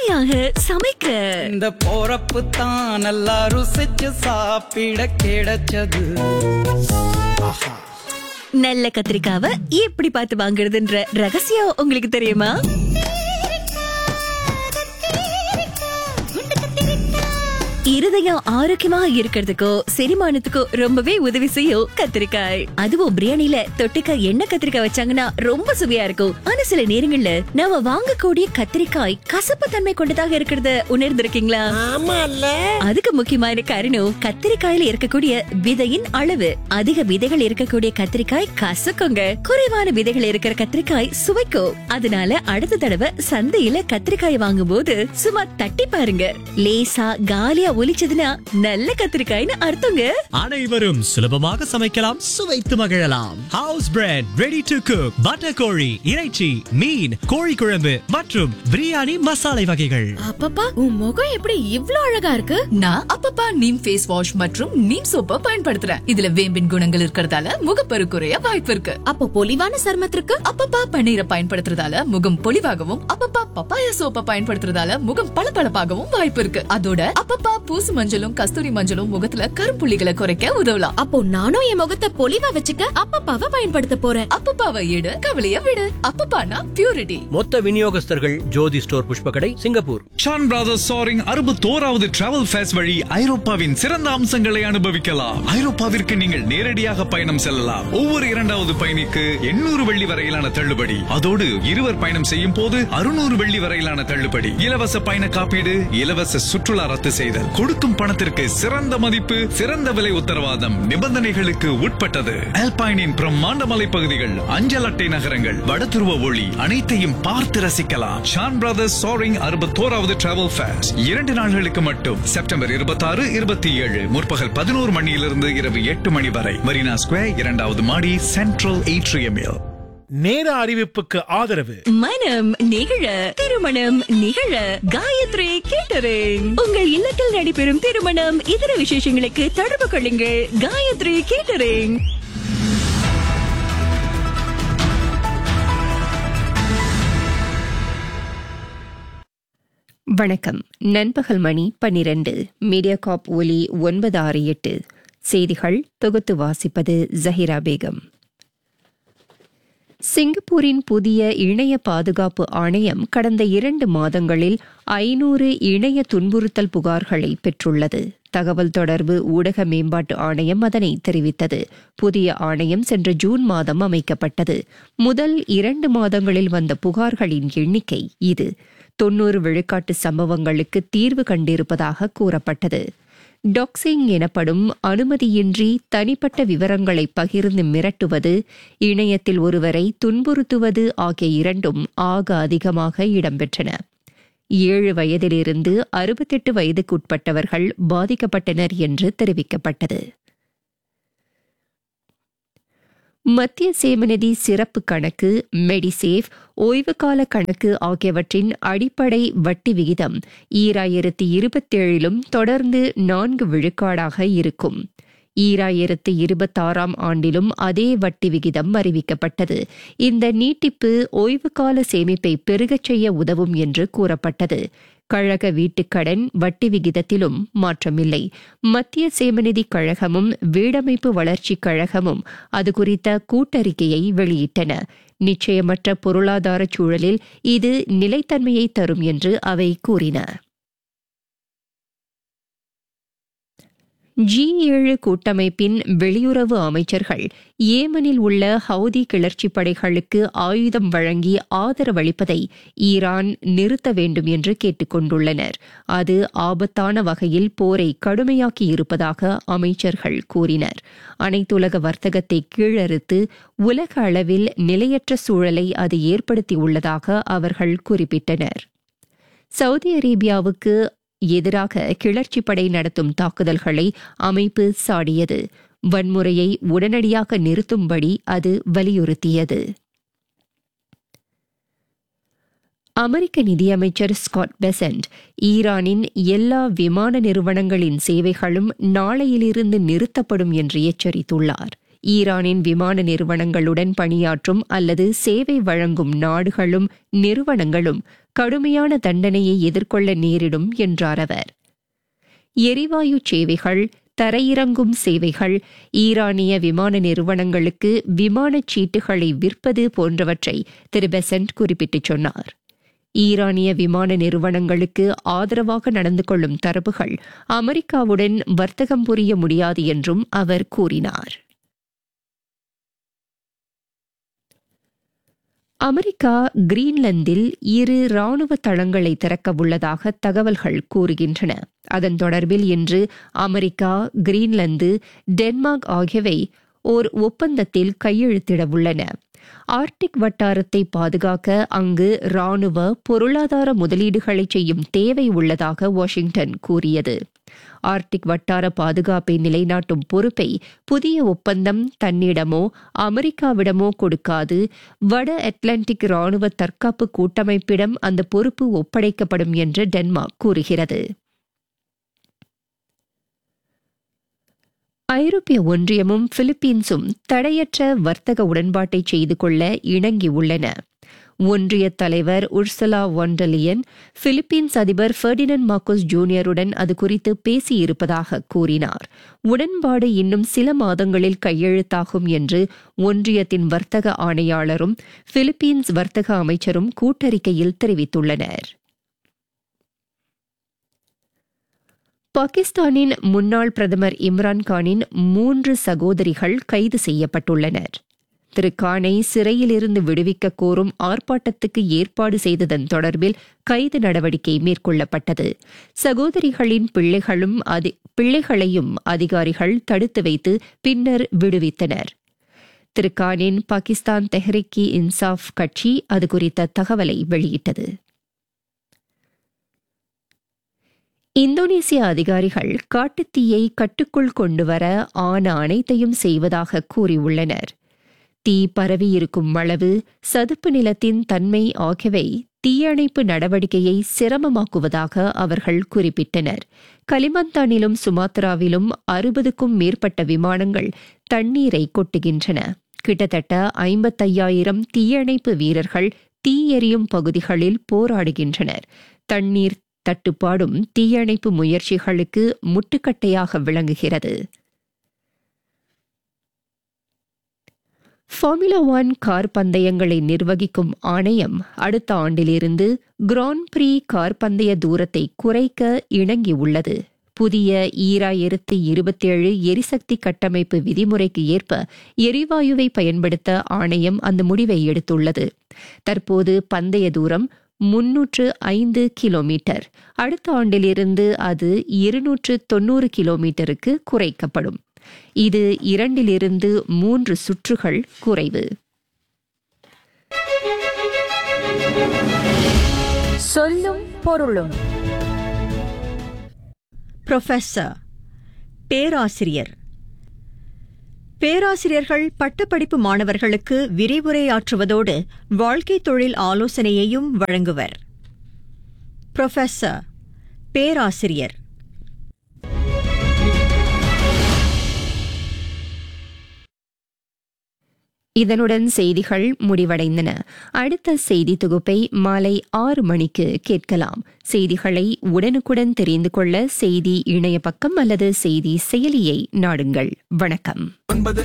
சுவையாக சமைக்க இந்த போறப்பு தான் நல்லா ருசிச்சு சாப்பிட கிடைச்சது நல்ல கத்திரிக்காவை எப்படி பார்த்து வாங்குறதுன்ற ரகசியம் உங்களுக்கு தெரியுமா இருதயம் ஆரோக்கியமா இருக்கிறதுக்கோ செரிமானத்துக்கோ ரொம்பவே உதவி செய்யும் கத்திரிக்காய் அதுவும் பிரியாணில தொட்டுக்க எண்ணெய் கத்திரிக்காய் வச்சாங்கன்னா ரொம்ப சுவையா இருக்கும் ஆனா சில நேரங்கள்ல நாம வாங்கக்கூடிய கத்திரிக்காய் கசப்பு தன்மை கொண்டதாக இருக்கிறத உணர்ந்திருக்கீங்களா அதுக்கு முக்கியமான காரணம் கத்திரிக்காயில இருக்கக்கூடிய விதையின் அளவு அதிக விதைகள் இருக்கக்கூடிய கத்திரிக்காய் கசக்குங்க குறைவான விதைகள் இருக்கிற கத்திரிக்காய் சுவைக்கும் அதனால அடுத்த தடவை சந்தையில கத்திரிக்காய் வாங்கும் போது சும்மா தட்டி பாருங்க லேசா காலியா ஒலிச்சதுன்னா நல்ல கத்திரிக்காய்னு அர்த்தங்க அனைவரும் சுலபமாக சமைக்கலாம் சுவைத்து மகிழலாம் house bread ready to cook butter கோழி இறைச்சி மீன் கோழி குழம்பு மற்றும் பிரியாணி மசாலை வகைகள் அப்பப்பா உன் முகம் எப்படி இவ்ளோ அழகா இருக்கு நான் அப்பப்பா நீம் ஃபேஸ் வாஷ் மற்றும் நீம் சோப்பை பயன்படுத்துறேன் இதுல வேம்பின் குணங்கள் இருக்கறதால முகப்பரு குறைய வாய்ப்பு இருக்கு அப்போ பொலிவான சருமத்திற்கு அப்பப்பா பன்னீரை பயன்படுத்துறதால முகம் பொலிவாகவும் அப்பப்பா பப்பாயா சோப்பை பயன்படுத்துறதால முகம் பளபளப்பாகவும் வாய்ப்பு இருக்கு அதோட அப்பப்பா பூசு மஞ்சளும் கஸ்தூரி மஞ்சளும் முகத்துல கருப்புள்ளிகளை குறைக்க உதவலாம் அப்போ நானும் என் முகத்தை பொலிவா வச்சுக்க அப்பப்பாவை பயன்படுத்த போறேன் அப்பப்பாவை எடு கவலைய விடு அப்பப்பானா பியூரிட்டி மொத்த விநியோகஸ்தர்கள் ஜோதி ஸ்டோர் புஷ்பகடை சிங்கப்பூர் ஷான் பிரதர்ஸ் சாரிங் அறுபத்தோராவது டிராவல் ஃபேஸ் வழி ஐரோப்பாவின் சிறந்த அம்சங்களை அனுபவிக்கலாம் ஐரோப்பாவிற்கு நீங்கள் நேரடியாக பயணம் செல்லலாம் ஒவ்வொரு இரண்டாவது பயணிக்கு எண்ணூறு வெள்ளி வரையிலான தள்ளுபடி அதோடு இருவர் பயணம் செய்யும் போது அறுநூறு வெள்ளி வரையிலான தள்ளுபடி இலவச பயண காப்பீடு இலவச சுற்றுலா ரத்து செய்தல் கொடுக்கும் பணத்திற்கு சிறந்த மதிப்பு சிறந்த விலை உத்தரவாதம் நிபந்தனைகளுக்கு உட்பட்டது அல்பைனின் பிரம்மாண்ட மலைப்பகுதிகள் அஞ்சல் அட்டை நகரங்கள் வடதுருவ ஒளி அனைத்தையும் பார்த்து ரசிக்கலாம் ஷான் பிரதர்ஸ் சாரிங் அறுபத்தோராவது டிராவல் ஃபேஸ் இரண்டு நாள்களுக்கு மட்டும் செப்டம்பர் இருபத்தாறு இருபத்தி ஏழு முற்பகல் பதினோரு மணியிலிருந்து இரவு எட்டு மணி வரை மரீனா ஸ்கொயர் இரண்டாவது மாடி சென்ட்ரல் ஏட்ரியமில் நேர அறிவிப்புக்கு ஆதரவு மனம் நிகழ திருமணம் நிகழ காயத்ரி கேட்டரிங் உங்கள் இல்லத்தில் நடைபெறும் திருமணம் இதர விசேஷங்களுக்கு தொடர்பு கொள்ளுங்கள் காயத்ரி கேட்டரிங் வணக்கம் நண்பகல் மணி பன்னிரண்டு மீடியா காப் ஒலி ஒன்பது ஆறு எட்டு செய்திகள் தொகுத்து வாசிப்பது ஜஹிரா பேகம் சிங்கப்பூரின் புதிய இணைய பாதுகாப்பு ஆணையம் கடந்த இரண்டு மாதங்களில் ஐநூறு இணைய துன்புறுத்தல் புகார்களை பெற்றுள்ளது தகவல் தொடர்பு ஊடக மேம்பாட்டு ஆணையம் அதனை தெரிவித்தது புதிய ஆணையம் சென்ற ஜூன் மாதம் அமைக்கப்பட்டது முதல் இரண்டு மாதங்களில் வந்த புகார்களின் எண்ணிக்கை இது தொன்னூறு விழுக்காட்டு சம்பவங்களுக்கு தீர்வு கண்டிருப்பதாக கூறப்பட்டது டாக்ஸிங் எனப்படும் அனுமதியின்றி தனிப்பட்ட விவரங்களை பகிர்ந்து மிரட்டுவது இணையத்தில் ஒருவரை துன்புறுத்துவது ஆகிய இரண்டும் ஆக அதிகமாக இடம்பெற்றன ஏழு வயதிலிருந்து அறுபத்தெட்டு வயதுக்குட்பட்டவர்கள் பாதிக்கப்பட்டனர் என்று தெரிவிக்கப்பட்டது மத்திய சேமநிதி சிறப்பு கணக்கு மெடிசேஃப் ஓய்வுகால கணக்கு ஆகியவற்றின் அடிப்படை வட்டி விகிதம் ஈராயிரத்தி இருபத்தேழிலும் தொடர்ந்து நான்கு விழுக்காடாக இருக்கும் ஈராயிரத்து இருபத்தாறாம் ஆண்டிலும் அதே வட்டி விகிதம் அறிவிக்கப்பட்டது இந்த நீட்டிப்பு ஓய்வுகால சேமிப்பை பெருகச் செய்ய உதவும் என்று கூறப்பட்டது கழக வீட்டுக்கடன் வட்டி விகிதத்திலும் மாற்றமில்லை மத்திய சேமநிதி கழகமும் வீடமைப்பு வளர்ச்சிக் கழகமும் அது குறித்த கூட்டறிக்கையை வெளியிட்டன நிச்சயமற்ற பொருளாதார சூழலில் இது நிலைத்தன்மையை தரும் என்று அவை கூறின ஜி ஏழு கூட்டமைப்பின் வெளியுறவு அமைச்சர்கள் ஏமனில் உள்ள ஹவுதி கிளர்ச்சி படைகளுக்கு ஆயுதம் வழங்கி ஆதரவளிப்பதை ஈரான் நிறுத்த வேண்டும் என்று கேட்டுக்கொண்டுள்ளனர் அது ஆபத்தான வகையில் போரை கடுமையாக்கி இருப்பதாக அமைச்சர்கள் கூறினர் அனைத்துலக வர்த்தகத்தை கீழறுத்து உலக அளவில் நிலையற்ற சூழலை அது ஏற்படுத்தியுள்ளதாக அவர்கள் குறிப்பிட்டனர் சவுதி அரேபியாவுக்கு எதிராக கிளர்ச்சி படை நடத்தும் தாக்குதல்களை அமைப்பு சாடியது வன்முறையை உடனடியாக நிறுத்தும்படி அது வலியுறுத்தியது அமெரிக்க நிதியமைச்சர் ஸ்காட் பெசன்ட் ஈரானின் எல்லா விமான நிறுவனங்களின் சேவைகளும் நாளையிலிருந்து நிறுத்தப்படும் என்று எச்சரித்துள்ளார் ஈரானின் விமான நிறுவனங்களுடன் பணியாற்றும் அல்லது சேவை வழங்கும் நாடுகளும் நிறுவனங்களும் கடுமையான தண்டனையை எதிர்கொள்ள நேரிடும் என்றார் அவர் எரிவாயு சேவைகள் தரையிறங்கும் சேவைகள் ஈரானிய விமான நிறுவனங்களுக்கு விமானச் சீட்டுகளை விற்பது போன்றவற்றை திரு பெசன்ட் குறிப்பிட்டுச் சொன்னார் ஈரானிய விமான நிறுவனங்களுக்கு ஆதரவாக நடந்து கொள்ளும் தரப்புகள் அமெரிக்காவுடன் வர்த்தகம் புரிய முடியாது என்றும் அவர் கூறினார் அமெரிக்கா கிரீன்லாந்தில் இரு ராணுவ தளங்களை திறக்க உள்ளதாக தகவல்கள் கூறுகின்றன அதன் தொடர்பில் இன்று அமெரிக்கா கிரீன்லாந்து டென்மார்க் ஆகியவை ஓர் ஒப்பந்தத்தில் கையெழுத்திட உள்ளன ஆர்டிக் வட்டாரத்தை பாதுகாக்க அங்கு ராணுவ பொருளாதார முதலீடுகளை செய்யும் தேவை உள்ளதாக வாஷிங்டன் கூறியது ஆர்டிக் வட்டார பாதுகாப்பை நிலைநாட்டும் பொறுப்பை புதிய ஒப்பந்தம் தன்னிடமோ அமெரிக்காவிடமோ கொடுக்காது வட அட்லாண்டிக் ராணுவ தற்காப்பு கூட்டமைப்பிடம் அந்த பொறுப்பு ஒப்படைக்கப்படும் என்று டென்மார்க் கூறுகிறது ஐரோப்பிய ஒன்றியமும் பிலிப்பீன்ஸும் தடையற்ற வர்த்தக உடன்பாட்டை செய்து கொள்ள இணங்கியுள்ளன ஒன்றிய தலைவர் உர்சலா ஒண்டலியன் பிலிப்பீன்ஸ் அதிபர் ஃபெர்டினன் மார்க்கோஸ் ஜூனியருடன் அது குறித்து பேசியிருப்பதாக கூறினார் உடன்பாடு இன்னும் சில மாதங்களில் கையெழுத்தாகும் என்று ஒன்றியத்தின் வர்த்தக ஆணையாளரும் பிலிப்பீன்ஸ் வர்த்தக அமைச்சரும் கூட்டறிக்கையில் தெரிவித்துள்ளனர் பாகிஸ்தானின் முன்னாள் பிரதமர் இம்ரான்கானின் மூன்று சகோதரிகள் கைது செய்யப்பட்டுள்ளனர் திரு கானை சிறையிலிருந்து விடுவிக்க கோரும் ஆர்ப்பாட்டத்துக்கு ஏற்பாடு செய்ததன் தொடர்பில் கைது நடவடிக்கை மேற்கொள்ளப்பட்டது சகோதரிகளின் பிள்ளைகளும் பிள்ளைகளையும் அதிகாரிகள் தடுத்து வைத்து பின்னர் விடுவித்தனர் திரு கானின் பாகிஸ்தான் தெஹ்ரிக்கி இன்சாஃப் கட்சி அது குறித்த தகவலை வெளியிட்டது இந்தோனேசிய அதிகாரிகள் காட்டுத்தீயை கட்டுக்குள் கொண்டுவர ஆன அனைத்தையும் செய்வதாக கூறியுள்ளனர் தீ பரவியிருக்கும் அளவு சதுப்பு நிலத்தின் தன்மை ஆகியவை தீயணைப்பு நடவடிக்கையை சிரமமாக்குவதாக அவர்கள் குறிப்பிட்டனர் கலிமந்தானிலும் சுமாத்ராவிலும் அறுபதுக்கும் மேற்பட்ட விமானங்கள் தண்ணீரை கொட்டுகின்றன கிட்டத்தட்ட ஐம்பத்தையாயிரம் தீயணைப்பு வீரர்கள் தீ எரியும் பகுதிகளில் போராடுகின்றனர் தண்ணீர் தட்டுப்பாடும் தீயணைப்பு முயற்சிகளுக்கு முட்டுக்கட்டையாக விளங்குகிறது ஃபார்முலா ஒன் கார் பந்தயங்களை நிர்வகிக்கும் ஆணையம் அடுத்த ஆண்டிலிருந்து கிராண்ட் பிரீ கார் பந்தய தூரத்தை குறைக்க இணங்கியுள்ளது புதிய ஈராயிரத்தி இருபத்தேழு எரிசக்தி கட்டமைப்பு விதிமுறைக்கு ஏற்ப எரிவாயுவை பயன்படுத்த ஆணையம் அந்த முடிவை எடுத்துள்ளது தற்போது பந்தய தூரம் முன்னூற்று ஐந்து கிலோமீட்டர் அடுத்த ஆண்டிலிருந்து அது இருநூற்று தொன்னூறு கிலோமீட்டருக்கு குறைக்கப்படும் இது இரண்டிலிருந்து மூன்று சுற்றுகள் குறைவு சொல்லும் பொருளும் புரொஃபஸர் பேராசிரியர் பேராசிரியர்கள் பட்டப்படிப்பு மாணவர்களுக்கு விரிவுரையாற்றுவதோடு வாழ்க்கை தொழில் ஆலோசனையையும் வழங்குவர் புரொஃபஸர் பேராசிரியர் இதனுடன் செய்திகள் முடிவடைந்தன அடுத்த செய்தி தொகுப்பை மாலை ஆறு மணிக்கு கேட்கலாம் செய்திகளை உடனுக்குடன் தெரிந்து கொள்ள செய்தி இணைய பக்கம் அல்லது செய்தி செயலியை நாடுங்கள் வணக்கம் ஒன்பது